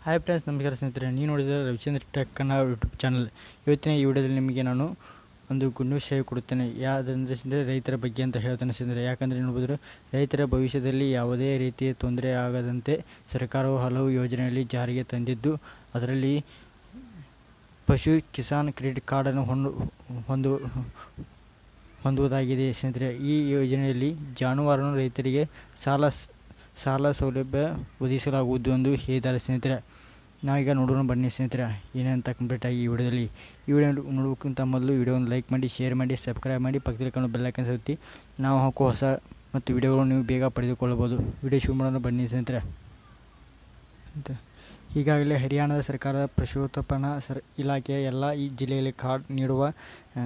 hi friends ನಮಸ್ಕಾರ ಸ್ನೇಹಿತರೆ ನೀವು ನೋಡಿದರೆ Ravichandra tech Kannada YouTube channel ಇವತ್ತಿನ ಈ ವಿಡಿಯೋದಲ್ಲಿ ನಿಮಗೆ ನಾನು ಒಂದು ಗುಡ್ ನ್ಯೂಸ್ ಕೊಡುತ್ತೇನೆ ಯಾವುದಂದರೆ ಸ್ನೇಹಿತರೆ ರೈತರ ಬಗ್ಗೆ ಅಂತ ಹೇಳ್ತಾನೆ ಸ್ನೇಹಿತರೆ ಯಾಕಂದರೆ ನೋಡ್ಬೋದು ರೈತರ ಭವಿಷ್ಯದಲ್ಲಿ ಯಾವುದೇ ರೀತಿಯ ತೊಂದರೆ ಆಗದಂತೆ ಸರ್ಕಾರವು ಹಲವು ಯೋಜನೆಯಲ್ಲಿ ಜಾರಿಗೆ ತಂದಿದ್ದು ಅದರಲ್ಲಿ ಪಶು ಕಿಸಾನ್ ಕ್ರೆಡಿಟ್ ಕಾರ್ಡನ್ನು ಹೊಂದು ಹೊಂದು ಹೊಂದುವುದಾಗಿದೆ ಸ್ನೇಹಿತರೆ ಈ ಯೋಜನೆಯಲ್ಲಿ ಜಾನುವಾರು ರೈತರಿಗೆ ಸಾಲ ಸಾಲ ಸೌಲಭ್ಯ ಒದಗಿಸಲಾಗುವುದು ಎಂದು ಹೇಳಿದ್ದಾರೆ ಸ್ನೇಹಿತರೆ ನಾವೀಗ ನೋಡೋಣ ಬನ್ನಿ ಸ್ನೇಹಿತರೆ ಏನಂತ ಕಂಪ್ಲೀಟಾಗಿ ಈ ವಿಡಿಯೋದಲ್ಲಿ ಈ ವಿಡಿಯೋ ನೋಡೋಕ್ಕಿಂತ ಮೊದಲು ವಿಡಿಯೋವನ್ನು ಲೈಕ್ ಮಾಡಿ ಶೇರ್ ಮಾಡಿ ಸಬ್ಸ್ಕ್ರೈಬ್ ಮಾಡಿ ಪಕ್ಕದಲ್ಲಿ ಕಾಣೋ ಬೆಲ್ಲೈಕನ್ ಒತ್ತಿ ನಾವು ಹಾಕೋ ಹೊಸ ಮತ್ತು ವಿಡಿಯೋಗಳನ್ನು ನೀವು ಬೇಗ ಪಡೆದುಕೊಳ್ಳಬಹುದು ವಿಡಿಯೋ ಶುರು ಮಾಡೋಣ ಬನ್ನಿ ಸ್ನೇಹಿತರೆ ಅಂತ ಈಗಾಗಲೇ ಹರಿಯಾಣದ ಸರ್ಕಾರದ ಪಶುಸಂಗೋಪನಾ ಸರ್ ಇಲಾಖೆಯ ಎಲ್ಲ ಈ ಜಿಲ್ಲೆಯಲ್ಲಿ ಕಾರ್ಡ್ ನೀಡುವ ಆ,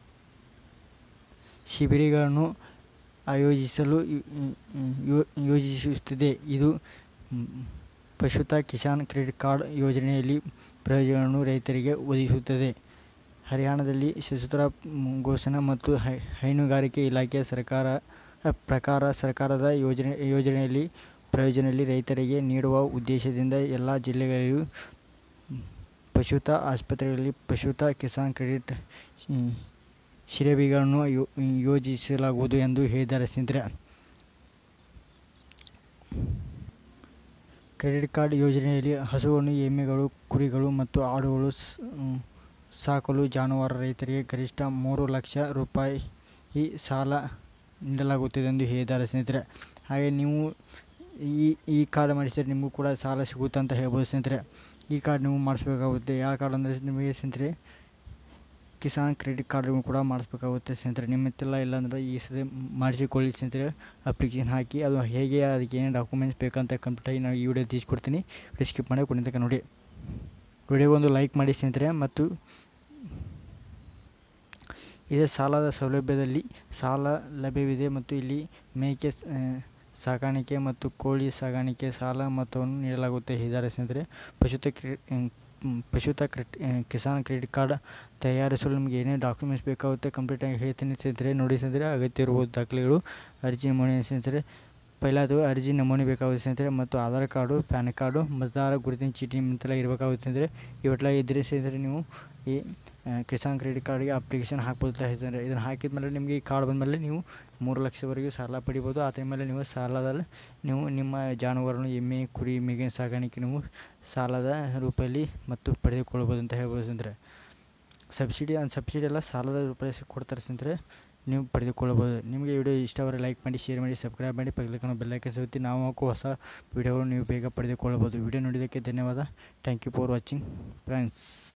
ಶಿಬಿರಗಳನ್ನು ಆಯೋಜಿಸಲು ಯೋ- ಯೋ- ಯೋಜಿಸುತ್ತಿದೆ ಇದು ಮ್, ಪಶುತ ಕಿಸಾನ್ ಕ್ರೆಡಿಟ್ ಕಾರ್ಡ್ ಯೋಜನೆಯಲ್ಲಿ ಪ್ರಯೋಜನವನ್ನು ರೈತರಿಗೆ ಒದಗಿಸುತ್ತದೆ ಹರಿಯಾಣದಲ್ಲಿ ಸಶಸ್ತ್ರ ಮ್, ಘೋಷಣಾ ಮತ್ತು ಹೈ- ಹೈನುಗಾರಿಕೆ ಇಲಾಖೆಯ ಸರ್ಕಾರ ಅ, ಪ್ರಕಾರ ಸರ್ಕಾರದ ಯೋಜನೆ ಯೋಜನೆಯಲ್ಲಿ ಪ್ರಯೋಜನದಲ್ಲಿ ರೈತರಿಗೆ ನೀಡುವ ಉದ್ದೇಶದಿಂದ ಎಲ್ಲ ಜಿಲ್ಲೆಗಳಲ್ಲಿಯೂ ಮ್, ಪಶುತ ಆಸ್ಪತ್ರೆಗಳಲ್ಲಿ ಪಶುತ ಕಿಸಾನ್ ಕ್ರೆಡಿಟ್ ಮ್, ಶಿಬಿರಗಳನ್ನು ಯೋ ಯೋಜಿಸಲಾಗುವುದು ಎಂದು ಹೇಳಿದ್ದಾರೆ ಸ್ನೇಹಿತರೆ ಕ್ರೆಡಿಟ್ ಕಾರ್ಡ್ ಯೋಜನೆಯಲ್ಲಿ ಹಸುವನ್ನು ಎಮ್ಮೆಗಳು ಕುರಿಗಳು ಮತ್ತು ಆಡುಗಳು ಸ್- ಮ್, ಸಾಕಲು ಜಾನುವಾರು ರೈತರಿಗೆ ಗರಿಷ್ಠ ಮೂರು ಲಕ್ಷ ರೂಪಾಯಿ ಈ ಸಾಲ ನೀಡಲಾಗುತ್ತದೆ ಎಂದು ಹೇಳಿದ್ದಾರೆ ಸ್ನೇಹಿತರೆ ಹಾಗೆ ನೀವು ಈ ಈ ಕಾರ್ಡ್ ಮಾಡಿಸಿದ್ರೆ ನಿಮಗೂ ಕೂಡ ಸಾಲ ಸಿಗುತ್ತೆ ಅಂತ ಹೇಳ್ಬೋದು ಸ್ನೇಹಿತರೆ ಈ ಕಾರ್ಡ್ ನೀವು ಮಾಡಿಸ್ಬೇಕಾಗುತ್ತೆ ಯಾವ ಕಾರ್ಡ್ ಅಂದರೆ ನಿಮಗೆ ಸ್ನೇಹಿತರೆ ಕಿಸಾನ್ ಕ್ರೆಡಿಟ್ ಕಾರ್ಡ್ ಕೂಡ ಮಾಡಿಸ್ಬೇಕಾಗುತ್ತೆ ಸ್ನೇಹಿತರೆ ನಿಮ್ಮ ಹತ್ತಿರ ಇಲ್ಲ ಅಂದರೆ ಈ ಸರಿ ಮಾಡಿಸಿಕೊಳ್ಳಿ ಸ್ನೇಹಿತರೆ ಅಪ್ಲಿಕೇಶನ್ ಹಾಕಿ ಅದು ಹೇಗೆ ಅದಕ್ಕೆ ಏನೇನು ಡಾಕ್ಯುಮೆಂಟ್ಸ್ ಬೇಕಂತ ಕಂಪ್ಲೀಟಾಗಿ ನಾನು ಈ ವಿಡಿಯೋ ತಿಳಿಸ್ಕೊಡ್ತೀನಿ ವಿಡಿಯೋ ಸ್ಕಿಪ್ ಮಾಡಿ ಕೊನೆ ತನಕ ನೋಡಿ ವಿಡಿಯೋ ಒಂದು ಲೈಕ್ ಮಾಡಿ ಸ್ನೇಹಿತರೆ ಮತ್ತು ಇದೇ ಸಾಲದ ಸೌಲಭ್ಯದಲ್ಲಿ ಸಾಲ ಲಭ್ಯವಿದೆ ಮತ್ತು ಇಲ್ಲಿ ಮೇಕೆ ಸ- ಆ, ಸಾಕಾಣಿಕೆ ಮತ್ತು ಕೋಳಿ ಸಾಕಾಣಿಕೆ ಸಾಲ ಮೊತ್ತವನ್ನು ನೀಡಲಾಗುತ್ತೆ ಹೇಳಿದ್ದಾರೆ ಸ್ನೇಹಿತರೆ ಪಶುತ ಕ್ರೆ ಮ್, ಪಶುತ ಕ್ರೆಟ್ ಕಿಸಾನ್ ಕ್ರೆಡಿಟ್ ಕಾರ್ಡ್ ತಯಾರಿಸಲು ನಿಮಗೆ ಏನೇ ಡಾಕ್ಯುಮೆಂಟ್ಸ್ ಬೇಕಾಗುತ್ತೆ ಕಂಪ್ಲೀಟಾಗಿ ಹೇಳ್ತೀನಿ ಸ್ನೇಹಿತರೆ ನೋಡಿ ಸ್ನೇಹಿತರೆ ಅಗತ್ಯ ಇರ್ಬೋದು ದಾಖಲೆಗಳು ಅರ್ಜಿ ನಮೂನೆ ಸ್ನೇಹಿತರೆ ಪೈಲಾದು ಅರ್ಜಿ ನಮೂನೆ ಬೇಕಾಗುತ್ತೆ ಸ್ನೇಹಿತರೆ ಮತ್ತು ಆಧಾರ್ ಕಾರ್ಡು ಪ್ಯಾನ್ ಕಾರ್ಡು ಮತದಾರ ಗುರುತಿನ ಚೀಟಿ ಇಂತೆಲ್ಲ ಇರಬೇಕಾಗುತ್ತೆ ಸ್ನೇಹಿತರೆ ಇವೆಲ್ಲ ಇದ್ದರೆ ಸ್ನೇಹಿತರೆ ನೀವು ಈ ಆ, ಕಿಸಾನ್ ಕ್ರೆಡಿಟ್ ಕಾರ್ಡ್ಗೆ ಅಪ್ಲಿಕೇಶನ್ ಹಾಕ್ಬೋದು ಅಂತ ಹೇಳ್ತಾರೆ ಇದನ್ನು ಹಾಕಿದ ಮೇಲೆ ನಿಮಗೆ ಈ ಕಾರ್ಡ್ ಬಂದಮೇಲೆ ನೀವು ಮೂರು ಲಕ್ಷವರೆಗೂ ಸಾಲ ಪಡಿಬೋದು ಆ ಟೈಮಲ್ಲಿ ನೀವು ಸಾಲದಲ್ಲಿ ನೀವು ನಿಮ್ಮ ಜಾನುವಾರನ್ನು ಎಮ್ಮೆ ಕುರಿ ಮೇಗಿನ ಸಾಗಾಣಿಕೆ ನೀವು ಸಾಲದ ರೂಪದಲ್ಲಿ ಮತ್ತು ಪಡೆದುಕೊಳ್ಬೋದು ಅಂತ ಹೇಳ್ಬೋದು ಸ್ನೇಹಿತರೆ ಸಬ್ಸಿಡಿ ಆ ಸಬ್ಸಿಡಿ ಎಲ್ಲ ಸಾಲದ ರೂಪಾಯಿ ಸಿ- ಕೊಡ್ತಾರೆ ಸ್ನೇಹಿತರೆ ನೀವು ಪಡೆದುಕೊಳ್ಳಬಹುದು ನಿಮಗೆ ವಿಡಿಯೋ ಇಷ್ಟವರೆ ಲೈಕ್ ಮಾಡಿ ಶೇರ್ ಮಾಡಿ ಸಬ್ಸ್ಕ್ರೈಬ್ ಮಾಡಿ ಪಕ್ಕದಲ್ಲಿ ಬೆಲ್ಲೈಕನ್ ಸಿಗುತ್ತೆ ನಾವು ಹಾಕೋ ಹೊಸ ವಿಡಿಯೋಗಳು ನೀವು ಬೇಗ ಪಡೆದುಕೊಳ್ಳಬಹುದು ವಿಡಿಯೋ ನೋಡಿದ್ದಕ್ಕೆ ಧನ್ಯವಾದ thank you for watching friends